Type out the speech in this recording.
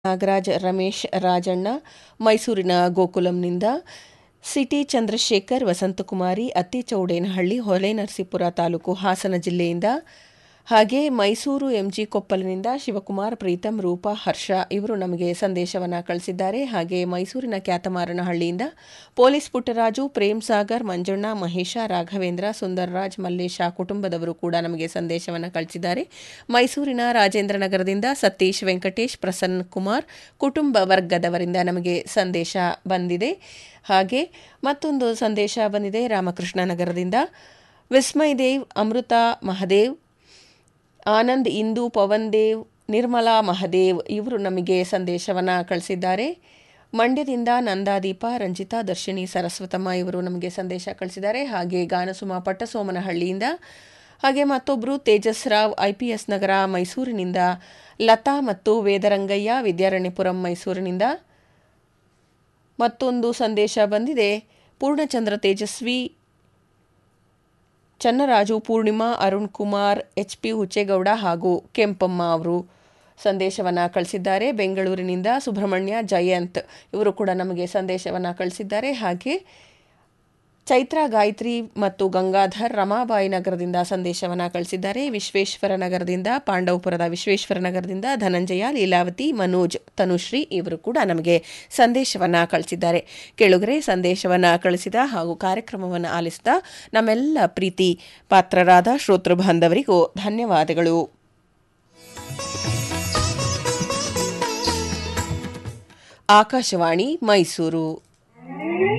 ನಾಗರಾಜ್ ರಮೇಶ್ ರಾಜಣ್ಣ ಮೈಸೂರಿನ ಗೋಕುಲಂನಿಂದ ಸಿಟಿ ಚಂದ್ರಶೇಖರ್ ವಸಂತಕುಮಾರಿ ಅತ್ತಿಚೌಡೇನಹಳ್ಳಿ ಹೊಳೆನರಸೀಪುರ ತಾಲೂಕು ಹಾಸನ ಜಿಲ್ಲೆಯಿಂದ ಹಾಗೆ ಮೈಸೂರು ಎಂಜಿ ಕೊಪ್ಪಲಿನಿಂದ ಶಿವಕುಮಾರ್ ಪ್ರೀತಂ ರೂಪಾ ಹರ್ಷ ಇವರು ನಮಗೆ ಸಂದೇಶವನ್ನು ಕಳಿಸಿದ್ದಾರೆ ಹಾಗೆ ಮೈಸೂರಿನ ಕ್ಯಾತಮಾರನಹಳ್ಳಿಯಿಂದ ಪೊಲೀಸ್ ಪುಟ್ಟರಾಜು ಪ್ರೇಮ್ ಸಾಗರ್ ಮಂಜಣ್ಣ ಮಹೇಶ ರಾಘವೇಂದ್ರ ಸುಂದರ್ರಾಜ್ ಮಲ್ಲೇಶ ಕುಟುಂಬದವರು ಕೂಡ ನಮಗೆ ಸಂದೇಶವನ್ನು ಕಳಿಸಿದ್ದಾರೆ ಮೈಸೂರಿನ ರಾಜೇಂದ್ರ ನಗರದಿಂದ ಸತೀಶ್ ವೆಂಕಟೇಶ್ ಪ್ರಸನ್ನ ಕುಮಾರ್ ಕುಟುಂಬ ವರ್ಗದವರಿಂದ ನಮಗೆ ಸಂದೇಶ ಬಂದಿದೆ ಹಾಗೆ ಮತ್ತೊಂದು ಸಂದೇಶ ಬಂದಿದೆ ರಾಮಕೃಷ್ಣ ನಗರದಿಂದ ವಿಸ್ಮಯ್ ದೇವ್ ಅಮೃತ ಮಹದೇವ್ ಆನಂದ್ ಇಂದು ಪವನ್ ದೇವ್ ನಿರ್ಮಲಾ ಮಹದೇವ್ ಇವರು ನಮಗೆ ಸಂದೇಶವನ್ನು ಕಳಿಸಿದ್ದಾರೆ ಮಂಡ್ಯದಿಂದ ನಂದಾದೀಪ ರಂಜಿತಾ ದರ್ಶಿನಿ ಸರಸ್ವತಮ್ಮ ಇವರು ನಮಗೆ ಸಂದೇಶ ಕಳಿಸಿದ್ದಾರೆ ಹಾಗೆ ಗಾನಸುಮ ಪಟ್ಟಸೋಮನಹಳ್ಳಿಯಿಂದ ಹಾಗೆ ಮತ್ತೊಬ್ಬರು Tejas Rao I P S ನಗರ ಮೈಸೂರಿನಿಂದ ಲತಾ ಮತ್ತು ವೇದರಂಗಯ್ಯ ವಿದ್ಯಾರಣ್ಯಪುರಂ ಮೈಸೂರಿನಿಂದ ಮತ್ತೊಂದು ಸಂದೇಶ ಬಂದಿದೆ ಪೂರ್ಣಚಂದ್ರ ತೇಜಸ್ವಿ ಚನ್ನರಾಜು ಪೂರ್ಣಿಮಾ ಅರುಣ್ ಕುಮಾರ್ ಎಚ್ ಪಿ ಹುಚ್ಚೇಗೌಡ ಹಾಗೂ ಕೆಂಪಮ್ಮ ಅವರು ಸಂದೇಶವನ್ನು ಕಳಿಸಿದ್ದಾರೆ ಬೆಂಗಳೂರಿನಿಂದ ಸುಬ್ರಹ್ಮಣ್ಯ ಜಯಂತ್ ಇವರು ಕೂಡ ನಮಗೆ ಸಂದೇಶವನ್ನು ಕಳಿಸಿದ್ದಾರೆ ಹಾಗೆ ಚೈತ್ರ ಗಾಯತ್ರಿ ಮತ್ತು ಗಂಗಾಧರ್ ರಮಾಬಾಯಿ ನಗರದಿಂದ ಸಂದೇಶವನ್ನು ಕಳಿಸಿದ್ದಾರೆ ವಿಶ್ವೇಶ್ವರ ನಗರದಿಂದ ಪಾಂಡವಪುರದ ವಿಶ್ವೇಶ್ವರ ನಗರದಿಂದ ಧನಂಜಯ ಲೀಲಾವತಿ ಮನೋಜ್ ತನುಶ್ರೀ ಇವರು ಕೂಡ ನಮಗೆ ಸಂದೇಶವನ್ನು ಕಳಿಸಿದ್ದಾರೆ ಕೆಳಗರೆ ಸಂದೇಶವನ್ನು ಕಳಿಸಿದ ಹಾಗೂ ಕಾರ್ಯಕ್ರಮವನ್ನು ಆಲಿಸಿದ ನಮ್ಮೆಲ್ಲ ಪ್ರೀತಿ ಪಾತ್ರರಾದ ಶ್ರೋತೃ ಬಾಂಧವರಿಗೂ ಧನ್ಯವಾದಗಳು ಆಕಾಶವಾಣಿ ಮೈಸೂರು